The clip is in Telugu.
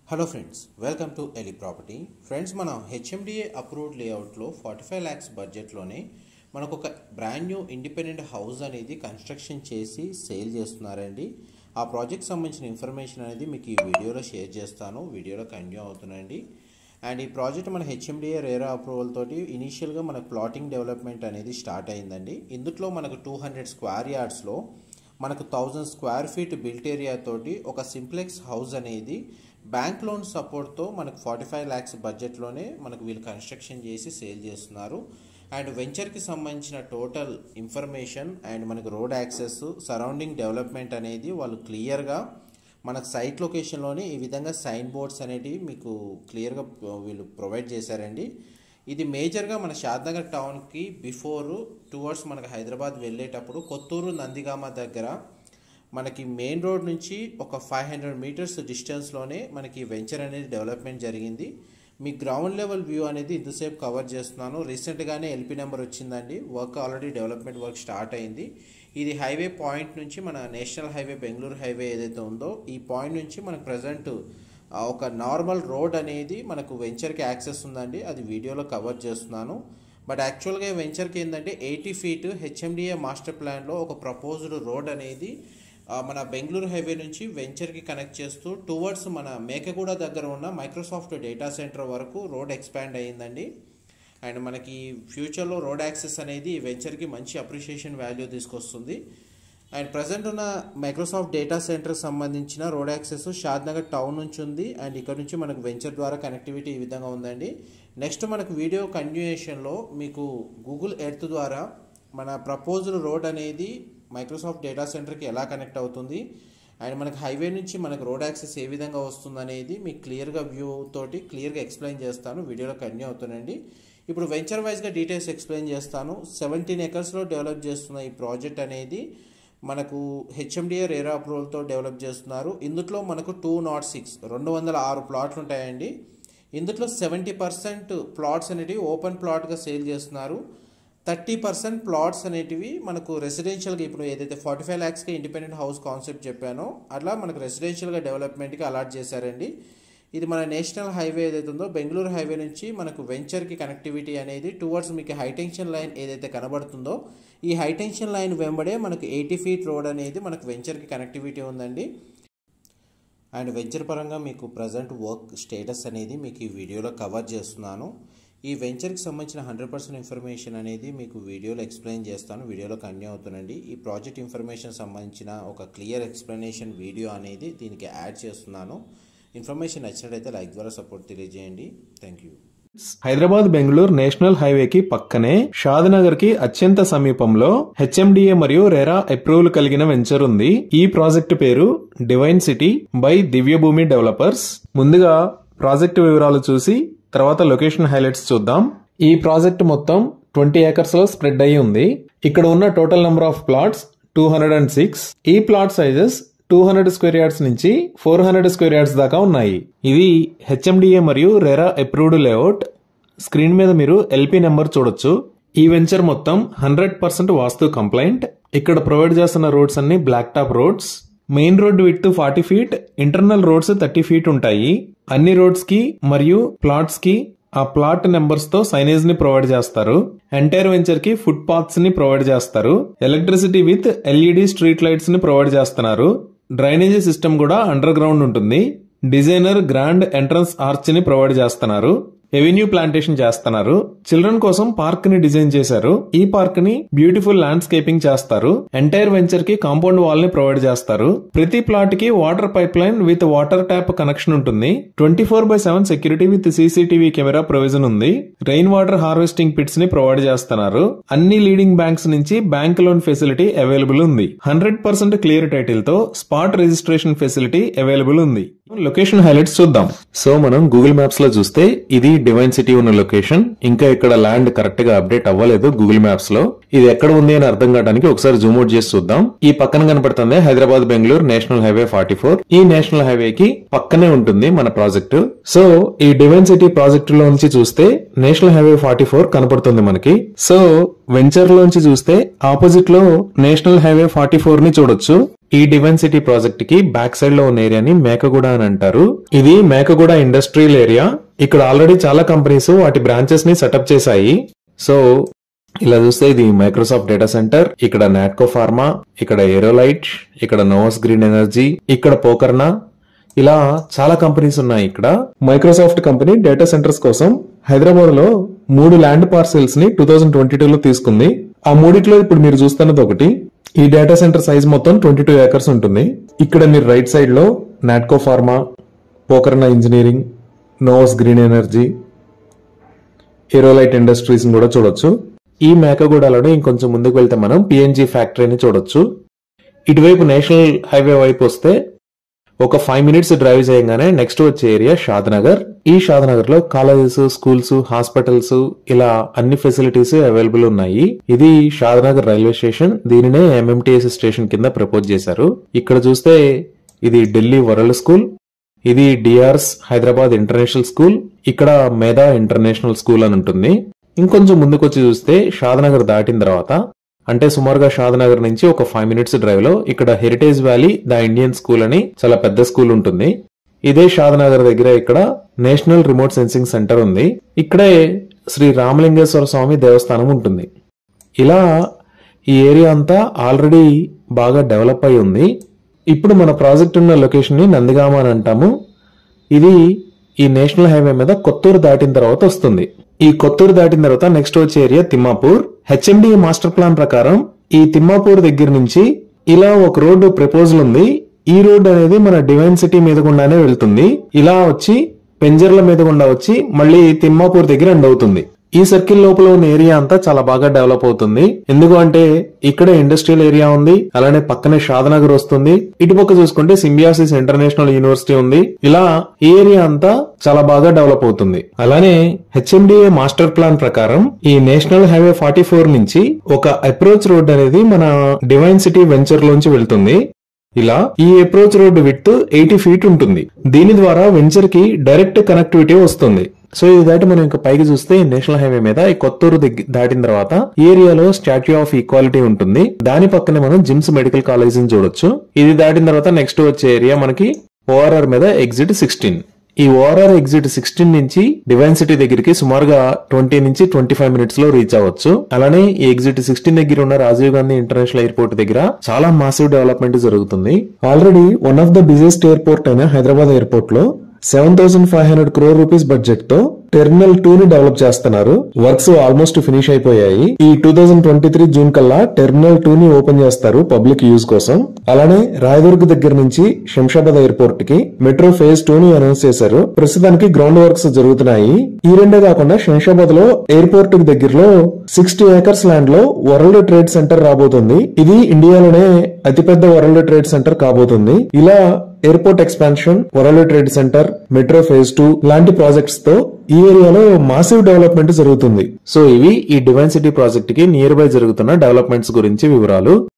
hello friends welcome to Eli property friends మనం హెచ్ఎండిఏ అప్రూవ్డ్ లేఅవుట్లో ఫార్టీ ఫైవ్ ల్యాక్స్ బడ్జెట్లోనే మనకు ఒక బ్రాండ్ న్యూ ఇండిపెండెంట్ హౌస్ అనేది కన్స్ట్రక్షన్ చేసి సేల్ చేస్తున్నారండి ఆ ప్రాజెక్ట్ సంబంధించిన ఇన్ఫర్మేషన్ అనేది మీకు ఈ వీడియోలో షేర్ చేస్తాను వీడియోలో కంటిన్యూ అవుతుందండి అండ్ ఈ ప్రాజెక్ట్ మన హెచ్ఎండిఏ రేరా అప్రూవల్ తోటి ఇనీషియల్గా మనకు ప్లాటింగ్ డెవలప్మెంట్ అనేది స్టార్ట్ అయిందండి ఇందులో మనకు టూ హండ్రెడ్ స్క్వేర్ యార్డ్స్లో మనకు thousand square feet built area తోటి ఒక సింప్లెక్స్ హౌస్ అనేది బ్యాంక్ లోన్ సపోర్ట్తో మనకు ఫార్టీ ఫైవ్ ల్యాక్స్ బడ్జెట్లోనే మనకు వీళ్ళు కన్స్ట్రక్షన్ చేసి సేల్ చేస్తున్నారు అండ్ వెంచర్కి సంబంధించిన టోటల్ ఇన్ఫర్మేషన్ అండ్ మనకు రోడ్ యాక్సెస్ సరౌండింగ్ డెవలప్మెంట్ అనేది వాళ్ళు క్లియర్గా మనకు సైట్ లొకేషన్లోనే ఈ విధంగా సైన్ బోర్డ్స్ అనేటివి మీకు క్లియర్గా వీళ్ళు ప్రొవైడ్ చేశారండి ఇది మేజర్గా మన షాద్నగర్ టౌన్కి బిఫోర్ టువర్డ్స్ మనకు హైదరాబాద్ వెళ్ళేటప్పుడు కొత్తూరు నందిగామ దగ్గర మనకి మెయిన్ రోడ్ నుంచి ఒక ఫైవ్ హండ్రెడ్ మీటర్స్ డిస్టెన్స్లోనే మనకి వెంచర్ అనేది డెవలప్మెంట్ జరిగింది మీ గ్రౌండ్ లెవెల్ వ్యూ అనేది ఇంతసేపు కవర్ చేస్తున్నాను రీసెంట్గానే ఎల్పీ నెంబర్ వచ్చిందండి work already development work start అయింది ఇది హైవే పాయింట్ నుంచి మన నేషనల్ హైవే బెంగళూరు హైవే ఏదైతే ఉందో ఈ పాయింట్ నుంచి మనకు ప్రజెంట్ ఒక నార్మల్ రోడ్ అనేది మనకు వెంచర్కి యాక్సెస్ ఉందండి అది వీడియోలో కవర్ చేస్తున్నాను బట్ యాక్చువల్గా వెంచర్కి ఏంటంటే ఎయిటీ ఫీట్ హెచ్ఎండిఏ మాస్టర్ ప్లాన్లో ఒక ప్రపోజ్డ్ రోడ్ అనేది మన బెంగళూరు హైవే నుంచి వెంచర్కి కనెక్ట్ చేస్తూ టువర్డ్స్ మన మేకగూడ దగ్గర ఉన్న మైక్రోసాఫ్ట్ డేటా సెంటర్ వరకు రోడ్ ఎక్స్పాండ్ అయ్యిందండి అండ్ మనకి ఫ్యూచర్లో రోడ్ యాక్సెస్ అనేది వెంచర్కి మంచి అప్రిషియేషన్ వాల్యూ తీసుకొస్తుంది అండ్ ప్రజెంట్ ఉన్న మైక్రోసాఫ్ట్ డేటా సెంటర్కి సంబంధించిన రోడ్ యాక్సెస్ షాద్నగర్ టౌన్ నుంచి ఉంది అండ్ ఇక్కడ నుంచి మనకు వెంచర్ ద్వారా కనెక్టివిటీ ఈ విధంగా ఉందండి నెక్స్ట్ మనకు వీడియో కంటిన్యూయేషన్లో మీకు గూగుల్ ఎర్త్ ద్వారా మన ప్రపోజ్డ్ రోడ్ అనేది మైక్రోసాఫ్ట్ డేటా సెంటర్కి ఎలా కనెక్ట్ అవుతుంది అండ్ మనకి హైవే నుంచి మనకు రోడ్ యాక్సెస్ ఏ విధంగా వస్తుంది అనేది మీకు క్లియర్గా వ్యూ తోటి క్లియర్గా ఎక్స్ప్లెయిన్ చేస్తాను వీడియోలో కంటిన్యూ అవుతుందండి ఇప్పుడు వెంచర్ వైజ్గా డీటెయిల్స్ ఎక్స్ప్లెయిన్ చేస్తాను సెవెంటీన్ ఎకర్స్లో డెవలప్ చేస్తున్న ఈ ప్రాజెక్ట్ అనేది మనకు హెచ్ఎండిఏ రేరా అప్రూవల్తో డెవలప్ చేస్తున్నారు ఇందులో మనకు టూ నాట్ సిక్స్ రెండు వందల ఆరు ప్లాట్లు ఉంటాయండి ఇందులో సెవెంటీ పర్సెంట్ ప్లాట్స్ అనేటివి ఓపెన్ ప్లాట్గా సేల్ చేస్తున్నారు థర్టీ పర్సెంట్ ప్లాట్స్ అనేటివి మనకు రెసిడెన్షియల్గా ఇప్పుడు ఏదైతే ఫార్టీ ఫైవ్ ల్యాక్స్కి ఇండిపెండెంట్ హౌస్ కాన్సెప్ట్ చెప్పానో అట్లా మనకు రెసిడెన్షియల్గా డెవలప్మెంట్కి అలాట్ చేశారండి ఇది మన నేషనల్ హైవే ఏదైతే ఉందో బెంగళూరు హైవే నుంచి మనకు వెంచర్కి కనెక్టివిటీ అనేది టువర్డ్స్ మీకు హైటెన్షన్ లైన్ ఏదైతే కనబడుతుందో ఈ హైటెన్షన్ లైన్ వెంబడే మనకు ఎయిటీ ఫీట్ రోడ్ అనేది మనకు వెంచర్కి కనెక్టివిటీ ఉందండి అండ్ వెంచర్ పరంగా మీకు ప్రజెంట్ వర్క్ స్టేటస్ అనేది మీకు ఈ వీడియోలో కవర్ చేస్తున్నాను ఈ వెంచర్కి సంబంధించిన హండ్రెడ్ పర్సెంట్ ఇన్ఫర్మేషన్ అనేది మీకు వీడియోలో ఎక్స్ప్లెయిన్ చేస్తాను వీడియోలో కంటిన్యూ అవుతుందండి ఈ ప్రాజెక్ట్ ఇన్ఫర్మేషన్ సంబంధించిన ఒక క్లియర్ ఎక్స్ప్లెనేషన్ వీడియో అనేది దీనికి యాడ్ చేస్తున్నాను ఇన్ఫర్మేషన్ నచ్చినట్లయితే లైక్ ద్వారా సపోర్ట్ తెలియజేయండి thank you Hyderabad Bengaluru national హైవేకి పక్కనే షాద్నగర్ కి అత్యంత సమీపంలో హెచ్ఎండిఏ మరియు రెరా అప్రూవల్ కలిగిన వెంచర్ ఉంది ఈ ప్రాజెక్టు పేరు divine city by Divyabhoomi developers ముందుగా ప్రాజెక్టు వివరాలు చూసి తర్వాత లొకేషన్ హైలైట్స్ చూద్దాం ఈ ప్రాజెక్ట్ మొత్తం ట్వంటీ ఏకర్స్ లో స్ప్రెడ్ అయి ఉంది ఇక్కడ ఉన్న total number of plots two hundred and six ఈ plot sizes two hundred square yards నుంచి ఫోర్ హండ్రెడ్ స్క్వేర్ యార్డ్స్ దాకా ఉన్నాయి ఇది హెచ్ఎండిఏ మరియు రెరా అప్రూవ్డ్ లేఅవుట్ స్క్రీన్ మీద మీరు ఎల్పీ నెంబర్ చూడొచ్చు ఈ వెంచర్ మొత్తం హండ్రెడ్ పర్సెంట్ వాస్తు కంప్లైంట్ ఇక్కడ ప్రొవైడ్ చేస్తున్న రోడ్స్ అన్ని black top roads main road with forty feet internal roads thirty feet ఉంటాయి అన్ని రోడ్స్ కి మరియు ప్లాట్స్ కి ఆ ప్లాట్ నెంబర్స్ తో సైనేజ్ ని ప్రొవైడ్ చేస్తారు ఎంటైర్ వెంచర్ కి ఫుట్ పాత్స్ ని ప్రొవైడ్ చేస్తారు electricity with LED street lights ని ప్రొవైడ్ చేస్తున్నారు డ్రైనేజీ సిస్టమ్ కూడా అండర్ గ్రౌండ్ ఉంటుంది డిజైనర్ గ్రాండ్ ఎంట్రన్స్ ఆర్చ్ ని ప్రొవైడ్ చేస్తున్నారు ఎవెన్యూ ప్లాంటేషన్ చేస్తున్నారు చిల్డ్రన్ కోసం పార్క్ ని డిజైన్ చేశారు ఈ పార్క్ ని బ్యూటిఫుల్ ల్యాండ్స్కేపింగ్ చేస్తారు ఎంటైర్ వెంచర్ కి కాంపౌండ్ వాల్ ని ప్రొవైడ్ చేస్తారు ప్రతి ప్లాట్ కి water pipeline with water tap connection ఉంటుంది twenty four by seven security with CCTV camera provision ఉంది రెయిన్ వాటర్ హార్వెస్టింగ్ పిట్స్ ని ప్రొవైడ్ చేస్తున్నారు అన్ని లీడింగ్ బ్యాంక్స్ నుంచి బ్యాంక్ లోన్ ఫెసిలిటీ అవైలబుల్ ఉంది హండ్రెడ్ పర్సెంట్ క్లియర్ టైటిల్ తో స్పాట్ రిజిస్ట్రేషన్ ఫెసిలిటీ అవైలబుల్ ఉంది లొకేషన్ హైలైట్స్ చూద్దాం సో మనం గూగుల్ మ్యాప్స్ లో చూస్తే ఇది డివైన్ సిటీ ఉన్న లొకేషన్ ఇంకా ఇక్కడ ల్యాండ్ కరెక్ట్ గా అప్డేట్ అవ్వలేదు గూగుల్ మ్యాప్స్ లో ఇది ఎక్కడ ఉంది అని అర్థం కావడానికి ఒకసారి జూమ్ అవుట్ చేసి చూద్దాం ఈ పక్కన కనపడుతుంది Hyderabad Bengaluru national highway forty four ఈ నేషనల్ హైవే కి పక్కనే ఉంటుంది మన ప్రాజెక్టు సో ఈ డివైన్ సిటీ ప్రాజెక్టు లో నుంచి చూస్తే నేషనల్ హైవే ఫార్టీ ఫోర్ కనపడుతుంది మనకి సో వెంచర్ లోంచి చూస్తే ఆపోజిట్ లో నేషనల్ హైవే ఫార్టీ ఫోర్ ని చూడొచ్చు ఈ డివైన్ సిటీ ప్రాజెక్ట్ కి బ్యాక్ సైడ్ లో ఉన్న ఏరియాని మేకగూడ అని అంటారు ఇది మేకగూడ ఇండస్ట్రియల్ ఏరియా ఇక్కడ ఆల్రెడీ చాలా కంపెనీస్ వాటి బ్రాంచెస్ ని సెటప్ చేశాయి సో ఇలా చూస్తే ఇది మైక్రోసాఫ్ట్ డేటా సెంటర్ ఇక్కడ నాట్కో ఫార్మా ఇక్కడ ఏరోలైట్ ఇక్కడ నోవస్ గ్రీన్ ఎనర్జీ ఇక్కడ పోకర్నా ఇలా చాలా కంపెనీస్ ఉన్నాయి ఇక్కడ మైక్రోసాఫ్ట్ కంపెనీ డేటా సెంటర్స్ కోసం హైదరాబాద్ లో మూడు ల్యాండ్ పార్సెల్స్ ని టూ థౌజండ్ ట్వంటీ టూ లో తీసుకుంది ఆ మూడిట్లో ఇప్పుడు మీరు చూస్తున్నది ఒకటి ఈ డేటా సెంటర్ సైజ్ మొత్తం ట్వంటీ టూ ఏకర్స్ ఉంటుంది ఇక్కడ మీరు రైట్ సైడ్ లో Natco pharma Pokarna engineering Novus green energy Aerolite industries కూడా చూడొచ్చు ఈ మేకగూడలోనే ఇంకొంచెం ముందుకు వెళ్తే మనం పిఎన్జి ఫ్యాక్టరీని చూడొచ్చు ఇటువైపు నేషనల్ హైవే వైపు వస్తే ఒక ఫైవ్ మినిట్స్ డ్రైవ్ చేయగానే నెక్స్ట్ వచ్చే ఏరియా షాద్నగర్ ఈ షాద్నగర్ లో కాలేజెస్ స్కూల్స్ హాస్పిటల్స్ ఇలా అన్ని ఫెసిలిటీస్ అవైలబుల్ ఉన్నాయి ఇది షాద్నగర్ రైల్వే స్టేషన్ దీనినే ఎంఎంటీఎస్ స్టేషన్ కింద ప్రపోజ్ చేశారు ఇక్కడ చూస్తే ఇది ఢిల్లీ వరల్డ్ స్కూల్ ఇది డిఆర్స్ హైదరాబాద్ ఇంటర్నేషనల్ స్కూల్ ఇక్కడ మేధా ఇంటర్నేషనల్ స్కూల్ అని ఉంటుంది ఇంకొంచెం ముందుకొచ్చి చూస్తే షాద్నగర్ దాటిన తర్వాత అంటే సుమారుగా షాద్నగర్ నుంచి ఒక ఫైవ్ మినిట్స్ డ్రైవ్ లో ఇక్కడ heritage valley the Indian school అని చాలా పెద్ద స్కూల్ ఉంటుంది ఇదే షాద్నగర్ దగ్గర ఇక్కడ నేషనల్ రిమోట్ సెన్సింగ్ సెంటర్ ఉంది ఇక్కడే శ్రీ రామలింగేశ్వర స్వామి దేవస్థానం ఉంటుంది ఇలా ఈ ఏరియా అంతా ఆల్రెడీ బాగా డెవలప్ అయి ఉంది ఇప్పుడు మన ప్రాజెక్ట్ ఉన్న లొకేషన్ ని నందిగామ అని అంటాము ఇది ఈ నేషనల్ హైవే మీద కొత్తూరు దాటిన తర్వాత వస్తుంది ఈ కొత్తూరు దాటిన తర్వాత నెక్స్ట్ వచ్చే area Thimmapur HMD master plan ప్రకారం ఈ తిమ్మాపూర్ దగ్గర నుంచి ఇలా ఒక రోడ్డు ప్రపోజల్ ఉంది ఈ రోడ్డు అనేది మన డివైన్ సిటీ మీద గుండానే వెళ్తుంది ఇలా వచ్చి పెంజర్ల మీద గుండా వచ్చి మళ్ళీ తిమ్మాపూర్ దగ్గర ఎండ్ అవుతుంది ఈ సర్కిల్ లోపల ఉన్న ఏరియా అంతా చాలా బాగా డెవలప్ అవుతుంది ఎందుకు అంటే ఇక్కడ ఇండస్ట్రియల్ ఏరియా ఉంది అలానే పక్కనే షాదనగర్ వస్తుంది ఇటుపక్క చూసుకుంటే సింబియాసిస్ ఇంటర్నేషనల్ యూనివర్సిటీ ఉంది ఇలా ఈ ఏరియా అంతా చాలా బాగా డెవలప్ అవుతుంది అలానే హెచ్ఎండిఏ మాస్టర్ ప్లాన్ ప్రకారం ఈ నేషనల్ హైవే ఫార్టీ ఫోర్ నుంచి ఒక అప్రోచ్ రోడ్ అనేది మన డివైన్ సిటీ వెంచర్ లోంచి వెళ్తుంది ఇలా ఈ approach road with eighty feet ఉంటుంది దీని ద్వారా వెంచర్ కి డైరెక్ట్ కనెక్టివిటీ వస్తుంది సో ఇది దాటి మనం ఇంకా పైకి చూస్తే నేషనల్ హైవే మీద ఈ కొత్తూరు దగ్గ దాటిన తర్వాత ఈ ఏరియాలో స్టాచ్యూ ఆఫ్ ఈక్వాలిటీ ఉంటుంది దాని పక్కనే మనం జిమ్స్ మెడికల్ కాలేజ్ ని చూడొచ్చు ఇది దాటిన తర్వాత నెక్స్ట్ వచ్చే ఏరియా మనకి ఓఆర్ఆర్ మీద ఎగ్జిట్ సిక్స్టీన్ ఈ ఓఆర్ఆర్ ఎగ్జిట్ సిక్స్టీన్ నుంచి డివైన్ సిటీ దగ్గరికి సుమారుగా ట్వంటీ నుంచి ట్వంటీ ఫైవ్ మినిట్స్ లో రీచ్ అవ్వచ్చు అలానే ఈ ఎగ్జిట్ సిక్స్టీన్ దగ్గర ఉన్న రాజీవ్ గాంధీ ఇంటర్నేషనల్ ఎయిర్పోర్ట్ దగ్గర చాలా మాసివ్ డెవలప్మెంట్ జరుగుతుంది already one of the busiest airport అయిన హైదరాబాద్ ఎయిర్పోర్ట్ లో seven thousand five hundred crore rupees budget తో టెర్మినల్ టూ ని డెవలప్ చేస్తున్నారు వర్క్స్ ఆల్మోస్ట్ ఫినిష్ అయిపోయాయి ఈ two thousand twenty three June కల్లా టెర్మినల్ టూ ని ఓపెన్ చేస్తారు పబ్లిక్ యూజ్ కోసం అలానే రాయదుర్గ్ దగ్గర నుంచి శంషాబాద్ ఎయిర్పోర్ట్ కి మెట్రో ఫేజ్ టూ ని అనౌన్స్ చేశారు ప్రస్తుతానికి గ్రౌండ్ వర్క్స్ జరుగుతున్నాయి ఈ రెండే కాకుండా శంషాబాద్ లో ఎయిర్పోర్ట్ కి దగ్గరలో సిక్స్టీ ఏకర్స్ ల్యాండ్ లో వరల్డ్ ట్రేడ్ సెంటర్ రాబోతుంది ఇది ఇండియాలోనే అతిపెద్ద వరల్డ్ ట్రేడ్ సెంటర్ కాబోతుంది ఇలా airport expansion world trade center metro phase two లాంటి ప్రాజెక్ట్స్ తో ఈ ఏరియాలో మాసివ్ డెవలప్మెంట్ జరుగుతుంది సో ఇవి ఈ డివైన్ సిటీ ప్రాజెక్ట్ కి నియర్ బై జరుగుతున్న డెవలప్మెంట్స్ గురించి వివరాలు